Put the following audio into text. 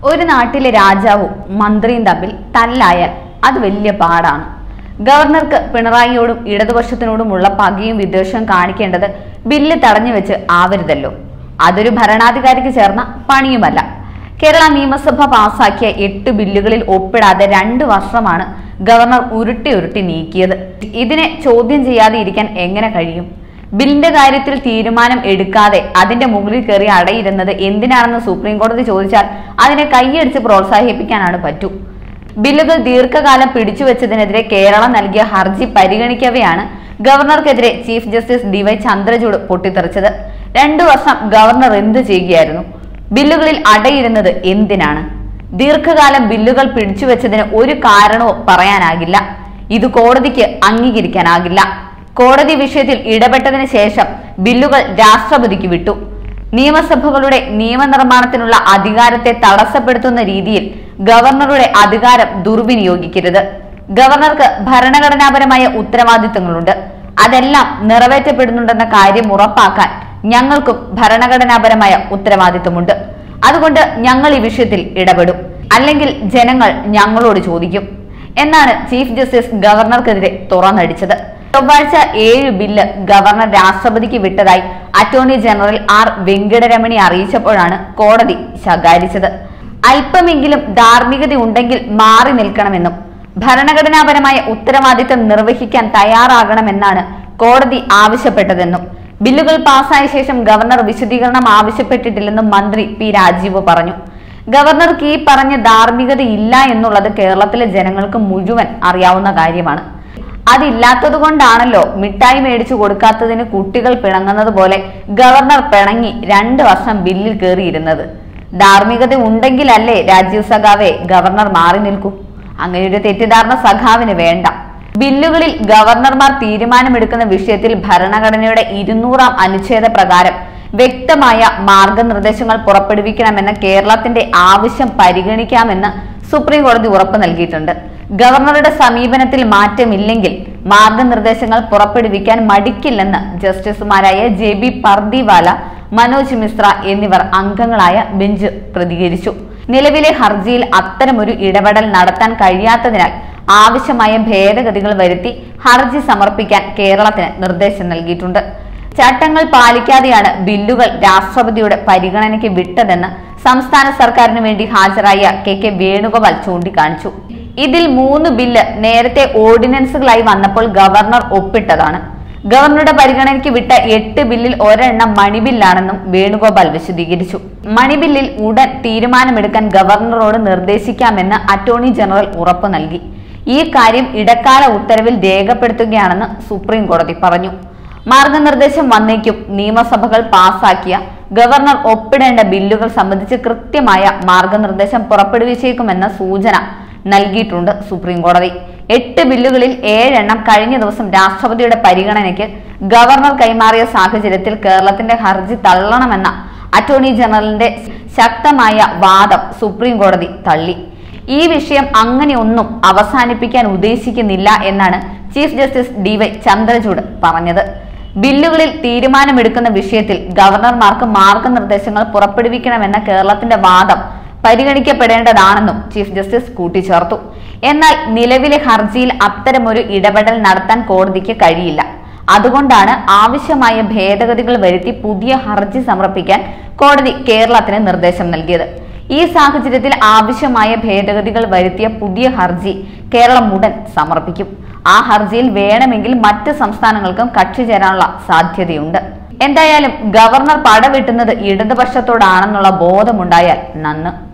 ഒരു നാട്ടിലെ രാജാവും മന്ത്രിയും തമ്മിൽ തല്ലായാൽ അത് വലിയ പാടാണ് ഗവർണർക്ക് പിണറായിയോടും ഇടതുപക്ഷത്തിനോടുമുള്ള പകയും വിദ്വേഷവും കാണിക്കേണ്ടത് ബില്ല് തടഞ്ഞു വെച്ച് ആവരുതല്ലോ അതൊരു ഭരണാധികാരിക്ക് ചേർന്ന പണിയുമല്ല കേരള നിയമസഭ പാസാക്കിയ എട്ട് ബില്ലുകളിൽ ഒപ്പിടാതെ രണ്ട് വർഷമാണ് ഗവർണർ ഉരുട്ടി ഉരുട്ടി നീക്കിയത് ഇതിനെ ചോദ്യം ചെയ്യാതെ ഇരിക്കാൻ എങ്ങനെ കഴിയും ബില്ലിന്റെ കാര്യത്തിൽ തീരുമാനം എടുക്കാതെ അതിന്റെ മുകളിൽ കയറി അടയിരുന്നത് എന്തിനാണെന്ന് സുപ്രീം കോടതി ചോദിച്ചാൽ അതിനെ കൈയടിച്ച് പ്രോത്സാഹിപ്പിക്കാനാണ് പറ്റൂ ബില്ലുകൾ ദീർഘകാലം പിടിച്ചുവെച്ചതിനെതിരെ കേരളം നൽകിയ ഹർജി പരിഗണിക്കവെയാണ് ഗവർണർക്കെതിരെ ചീഫ് ജസ്റ്റിസ് ഡിവൈ ചന്ദ്രചൂഡ് പൊട്ടിത്തെറിച്ചത് രണ്ടു വർഷം ഗവർണർ എന്ത് ചെയ്യുകയായിരുന്നു ബില്ലുകളിൽ അടയിരുന്നത് എന്തിനാണ് ദീർഘകാലം ബില്ലുകൾ പിടിച്ചുവെച്ചതിന് ഒരു കാരണവും പറയാനാകില്ല ഇത് കോടതിക്ക് അംഗീകരിക്കാനാകില്ല കോടതി വിഷയത്തിൽ ഇടപെട്ടതിന് ശേഷം ബില്ലുകൾ രാഷ്ട്രപതിക്ക് വിട്ടു നിയമസഭകളുടെ നിയമനിർമ്മാണത്തിനുള്ള അധികാരത്തെ തടസ്സപ്പെടുത്തുന്ന രീതിയിൽ ഗവർണറുടെ അധികാരം ദുർവിനിയോഗിക്കരുത് ഗവർണർക്ക് ഭരണഘടനാപരമായ ഉത്തരവാദിത്തങ്ങളുണ്ട് അതെല്ലാം നിറവേറ്റപ്പെടുന്നുണ്ടെന്ന കാര്യം ഉറപ്പാക്കാൻ ഞങ്ങൾക്കും ഭരണഘടനാപരമായ ഉത്തരവാദിത്തമുണ്ട് അതുകൊണ്ട് ഞങ്ങൾ ഈ വിഷയത്തിൽ ഇടപെടും അല്ലെങ്കിൽ ജനങ്ങൾ ഞങ്ങളോട് ചോദിക്കും എന്നാണ് ചീഫ് ജസ്റ്റിസ് ഗവർണർക്കെതിരെ തുറന്നടിച്ചത് ചൊവ്വാഴ്ച ഏഴ് ബില്ല് ഗവർണർ രാഷ്ട്രപതിക്ക് വിട്ടതായി അറ്റോർണി ജനറൽ ആർ വെങ്കടരമണി അറിയിച്ചപ്പോഴാണ് കോടതി ശകാരിച്ചത് അല്പമെങ്കിലും ധാർമ്മികത ഉണ്ടെങ്കിൽ മാറി നിൽക്കണമെന്നും ഭരണഘടനാപരമായ ഉത്തരവാദിത്തം നിർവഹിക്കാൻ തയ്യാറാകണമെന്നാണ് കോടതി ആവശ്യപ്പെട്ടതെന്നും ബില്ലുകൾ പാസായ ശേഷം ഗവർണർ വിശദീകരണം ആവശ്യപ്പെട്ടിട്ടില്ലെന്നും മന്ത്രി പി രാജീവ് പറഞ്ഞു ഗവർണർക്ക് ഈ പറഞ്ഞ ധാർമ്മികത ഇല്ല എന്നുള്ളത് കേരളത്തിലെ ജനങ്ങൾക്ക് മുഴുവൻ അറിയാവുന്ന കാര്യമാണ് അതില്ലാത്തത് കൊണ്ടാണല്ലോ മിഠായി മേടിച്ചു കൊടുക്കാത്തതിന് കുട്ടികൾ പിണങ്ങുന്നത് പോലെ ഗവർണർ പിണങ്ങി രണ്ട് വർഷം ബില്ലിൽ കയറിയിരുന്നത് ധാർമ്മികത ഉണ്ടെങ്കിലല്ലേ രാജീവ് സഖാവെ ഗവർണർ മാറി നിൽക്കൂ അങ്ങനെ ഒരു തെറ്റിദ്ധാരണ സഖാവിന് വേണ്ട ബില്ലുകളിൽ ഗവർണർമാർ തീരുമാനമെടുക്കുന്ന വിഷയത്തിൽ ഭരണഘടനയുടെ ഇരുന്നൂറാം അനുച്ഛേദ പ്രകാരം വ്യക്തമായ മാർഗനിർദ്ദേശങ്ങൾ പുറപ്പെടുവിക്കണമെന്ന കേരളത്തിന്റെ ആവശ്യം പരിഗണിക്കാമെന്ന് സുപ്രീം കോടതി ഉറപ്പു നൽകിയിട്ടുണ്ട് ഗവർണറുടെ സമീപനത്തിൽ മാറ്റമില്ലെങ്കിൽ മാർഗനിർദ്ദേശങ്ങൾ പുറപ്പെടുവിക്കാൻ മടിക്കില്ലെന്ന് ജസ്റ്റിസുമാരായ ജെ ബി പർദിവാല മനോജ് മിശ്ര എന്നിവർ അംഗങ്ങളായ ബെഞ്ച് പ്രതികരിച്ചു നിലവിലെ ഹർജിയിൽ അത്തരമൊരു ഇടപെടൽ നടത്താൻ കഴിയാത്തതിനാൽ ആവശ്യമായ ഭേദഗതികൾ വരുത്തി ഹർജി സമർപ്പിക്കാൻ കേരളത്തിന് നിർദ്ദേശം നൽകിയിട്ടുണ്ട് ചട്ടങ്ങൾ പാലിക്കാതെയാണ് ബില്ലുകൾ രാഷ്ട്രപതിയുടെ പരിഗണനയ്ക്ക് വിട്ടതെന്ന് സംസ്ഥാന സർക്കാരിന് വേണ്ടി ഹാജരായ കെ കെ വേണുഗോപാൽ ചൂണ്ടിക്കാണിച്ചു ഇതിൽ മൂന്ന് ബില്ല് നേരത്തെ ഓർഡിനൻസുകളായി വന്നപ്പോൾ ഗവർണർ ഒപ്പിട്ടതാണ് ഗവർണറുടെ പരിഗണനയ്ക്ക് വിട്ട എട്ട് ബില്ലിൽ ഒരെണ്ണം മണിബില്ലാണെന്നും വേണുഗോപാൽ വിശദീകരിച്ചു മണിബില്ലിൽ ഉടൻ തീരുമാനമെടുക്കാൻ ഗവർണറോട് നിർദ്ദേശിക്കാമെന്ന് അറ്റോർണി ജനറൽ ഉറപ്പു നൽകി ഈ കാര്യം ഇടക്കാല ഉത്തരവിൽ രേഖപ്പെടുത്തുകയാണെന്ന് സുപ്രീം കോടതി പറഞ്ഞു മാർഗനിർദ്ദേശം വന്നേക്കും നിയമസഭകൾ പാസാക്കിയ ഗവർണർ ഒപ്പിടേണ്ട ബില്ലുകൾ സംബന്ധിച്ച് കൃത്യമായ മാർഗനിർദ്ദേശം പുറപ്പെടുവിച്ചേക്കുമെന്ന സൂചന നൽകിയിട്ടുണ്ട് സുപ്രീം കോടതി എട്ട് ബില്ലുകളിൽ ഏഴെണ്ണം കഴിഞ്ഞ ദിവസം രാഷ്ട്രപതിയുടെ പരിഗണനയ്ക്ക് ഗവർണർ കൈമാറിയ സാഹചര്യത്തിൽ കേരളത്തിന്റെ ഹർജി തള്ളണമെന്ന അറ്റോർണി ജനറലിന്റെ ശക്തമായ വാദം സുപ്രീം കോടതി തള്ളി ഈ വിഷയം അങ്ങനെയൊന്നും അവസാനിപ്പിക്കാൻ ഉദ്ദേശിക്കുന്നില്ല എന്നാണ് chief justice D Y Chandrachud പറഞ്ഞത് ബില്ലുകളിൽ തീരുമാനമെടുക്കുന്ന വിഷയത്തിൽ ഗവർണർമാർക്ക് മാർഗനിർദ്ദേശങ്ങൾ പുറപ്പെടുവിക്കണമെന്ന കേരളത്തിന്റെ വാദം പരിഗണിക്കപ്പെടേണ്ടതാണെന്നും ചീഫ് ജസ്റ്റിസ് കൂട്ടിച്ചേർത്തു എന്നാൽ നിലവിലെ ഹർജിയിൽ അത്തരമൊരു ഇടപെടൽ നടത്താൻ കോടതിക്ക് കഴിയില്ല അതുകൊണ്ടാണ് ആവശ്യമായ ഭേദഗതികൾ വരുത്തി പുതിയ ഹർജി സമർപ്പിക്കാൻ കോടതി കേരളത്തിന് നിർദ്ദേശം നൽകിയത് ഈ സാഹചര്യത്തിൽ ആവശ്യമായ ഭേദഗതികൾ വരുത്തിയ പുതിയ ഹർജി കേരളം ഉടൻ സമർപ്പിക്കും ആ ഹർജിയിൽ വേണമെങ്കിൽ മറ്റ് സംസ്ഥാനങ്ങൾക്കും കക്ഷി ചേരാനുള്ള സാധ്യതയുണ്ട് എന്തായാലും ഗവർണർ പടവെട്ടുന്നത് ഇടതുപക്ഷത്തോടാണെന്നുള്ള ബോധമുണ്ടായാൽ നന്ന്